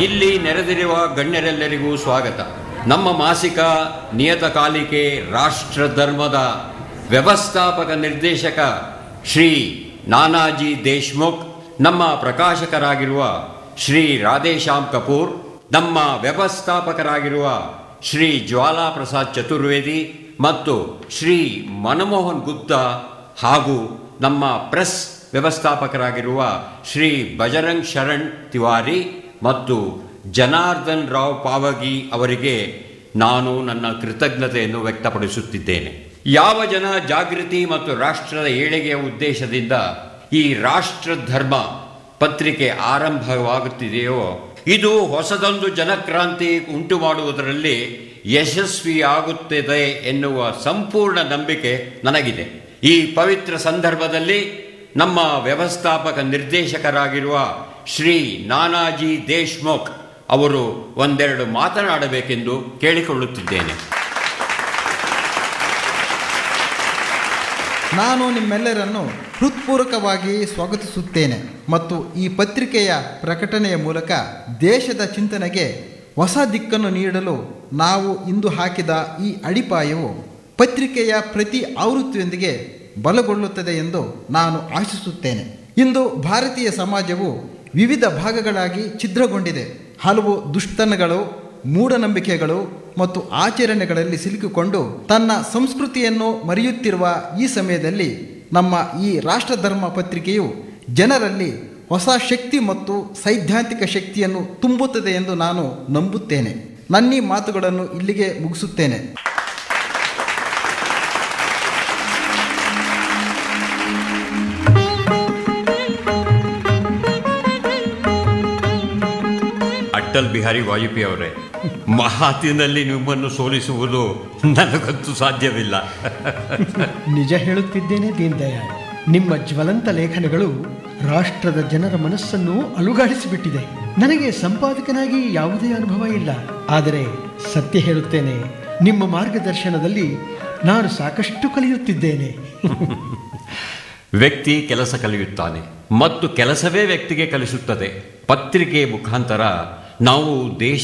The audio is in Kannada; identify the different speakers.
Speaker 1: ಇಲ್ಲಿ ನೆರೆದಿರುವ ಗಣ್ಯರೆಲ್ಲರಿಗೂ ಸ್ವಾಗತ ನಮ್ಮ ಮಾಸಿಕ ನಿಯತಕಾಲಿಕೆ ರಾಷ್ಟ್ರ ಧರ್ಮದ ವ್ಯವಸ್ಥಾಪಕ ನಿರ್ದೇಶಕ ಶ್ರೀ ನಾನಾಜಿ ದೇಶ್ಮುಖ್ ನಮ್ಮ ಪ್ರಕಾಶಕರಾಗಿರುವ ಶ್ರೀ ರಾಧೇಶ್ಯಾಮ್ ಕಪೂರ್ ನಮ್ಮ ವ್ಯವಸ್ಥಾಪಕರಾಗಿರುವ ಶ್ರೀ ಜ್ವಾಲಾ ಪ್ರಸಾದ್ ಚತುರ್ವೇದಿ ಮತ್ತು ಶ್ರೀ ಮನಮೋಹನ್ ಗುಪ್ತಾ ಹಾಗೂ ನಮ್ಮ ಪ್ರೆಸ್ ವ್ಯವಸ್ಥಾಪಕರಾಗಿರುವ ಶ್ರೀ ಬಜರಂಗ್ ಶರಣ್ ತಿವಾರಿ ಮತ್ತು ಜನಾರ್ದನ್ ರಾವ್ ಪಾವಗಿ ಅವರಿಗೆ ನಾನು ನನ್ನ ಕೃತಜ್ಞತೆಯನ್ನು ವ್ಯಕ್ತಪಡಿಸುತ್ತಿದ್ದೇನೆ ಯಾವ ಜನ ಜಾಗೃತಿ ಮತ್ತು ರಾಷ್ಟ್ರದ ಏಳಿಗೆಯ ಉದ್ದೇಶದಿಂದ ಈ ರಾಷ್ಟ್ರ ಧರ್ಮ ಪತ್ರಿಕೆ ಆರಂಭವಾಗುತ್ತಿದೆಯೋ ಇದು ಹೊಸದೊಂದು ಜನಕ್ರಾಂತಿ ಉಂಟು ಮಾಡುವುದರಲ್ಲಿ ಯಶಸ್ವಿಯಾಗುತ್ತದೆ ಎನ್ನುವ ಸಂಪೂರ್ಣ ನಂಬಿಕೆ ನನಗಿದೆ ಈ ಪವಿತ್ರ ಸಂದರ್ಭದಲ್ಲಿ ನಮ್ಮ ವ್ಯವಸ್ಥಾಪಕ ನಿರ್ದೇಶಕರಾಗಿರುವ ಶ್ರೀ ನಾನಾಜಿ ದೇಶ್ಮುಖ್ ಅವರು ಒಂದೆರಡು ಮಾತನಾಡಬೇಕೆಂದು ಕೇಳಿಕೊಳ್ಳುತ್ತಿದ್ದೇನೆ
Speaker 2: ನಾನು ನಿಮ್ಮೆಲ್ಲರನ್ನು ಹೃತ್ಪೂರ್ವಕವಾಗಿ ಸ್ವಾಗತಿಸುತ್ತೇನೆ ಮತ್ತು ಈ ಪತ್ರಿಕೆಯ ಪ್ರಕಟಣೆಯ ಮೂಲಕ ದೇಶದ ಚಿಂತನೆಗೆ ಹೊಸ ದಿಕ್ಕನ್ನು ನೀಡಲು ನಾವು ಇಂದು ಹಾಕಿದ ಈ ಅಡಿಪಾಯವು ಪತ್ರಿಕೆಯ ಪ್ರತಿ ಆವೃತ್ತಿಯೊಂದಿಗೆ ಬಲಗೊಳ್ಳುತ್ತದೆ ಎಂದು ನಾನು ಆಶಿಸುತ್ತೇನೆ ಇಂದು ಭಾರತೀಯ ಸಮಾಜವು ವಿವಿಧ ಭಾಗಗಳಾಗಿ ಛಿದ್ರಗೊಂಡಿದೆ ಹಲವು ದುಷ್ಟತನಗಳು ಮೂಢನಂಬಿಕೆಗಳು ಮತ್ತು ಆಚರಣೆಗಳಲ್ಲಿ ಸಿಲುಕಿಕೊಂಡು ತನ್ನ ಸಂಸ್ಕೃತಿಯನ್ನು ಮರೆಯುತ್ತಿರುವ ಈ ಸಮಯದಲ್ಲಿ ನಮ್ಮ ಈ ರಾಷ್ಟ್ರಧರ್ಮ ಪತ್ರಿಕೆಯು ಜನರಲ್ಲಿ ಹೊಸ ಶಕ್ತಿ ಮತ್ತು ಸೈದ್ಧಾಂತಿಕ ಶಕ್ತಿಯನ್ನು ತುಂಬುತ್ತದೆ ಎಂದು ನಾನು ನಂಬುತ್ತೇನೆ ನನ್ನೀ ಮಾತುಗಳನ್ನು ಇಲ್ಲಿಗೆ ಮುಗಿಸುತ್ತೇನೆ
Speaker 1: ಅಟಲ್ ಬಿಹಾರಿ ವಾಜಪೇಯಿ ಅವರೇ ಮಹಾತಿನಲ್ಲಿ ನಿಮ್ಮನ್ನು ಸೋಲಿಸುವುದು ನನಗಂತೂ ಸಾಧ್ಯವಿಲ್ಲ
Speaker 3: ನಿಜ ಹೇಳುತ್ತಿದ್ದೇನೆ ದೀನ್ ದಯಾಳ್ ನಿಮ್ಮ ಜ್ವಲಂತ ಲೇಖನಗಳು ರಾಷ್ಟ್ರದ ಜನರ ಮನಸ್ಸನ್ನು ಅಲುಗಾಡಿಸಿಬಿಟ್ಟಿದೆ ನನಗೆ ಸಂಪಾದಕನಾಗಿ ಯಾವುದೇ ಅನುಭವ ಇಲ್ಲ ಆದರೆ ಸತ್ಯ ಹೇಳುತ್ತೇನೆ ನಿಮ್ಮ ಮಾರ್ಗದರ್ಶನದಲ್ಲಿ ನಾನು ಸಾಕಷ್ಟು ಕಲಿಯುತ್ತಿದ್ದೇನೆ
Speaker 1: ವ್ಯಕ್ತಿ ಕೆಲಸ ಕಲಿಯುತ್ತಾನೆ ಮತ್ತು ಕೆಲಸವೇ ವ್ಯಕ್ತಿಗೆ ಕಲಿಸುತ್ತದೆ ಪತ್ರಿಕೆ ಮುಖಾಂತರ ನಾವು ದೇಶ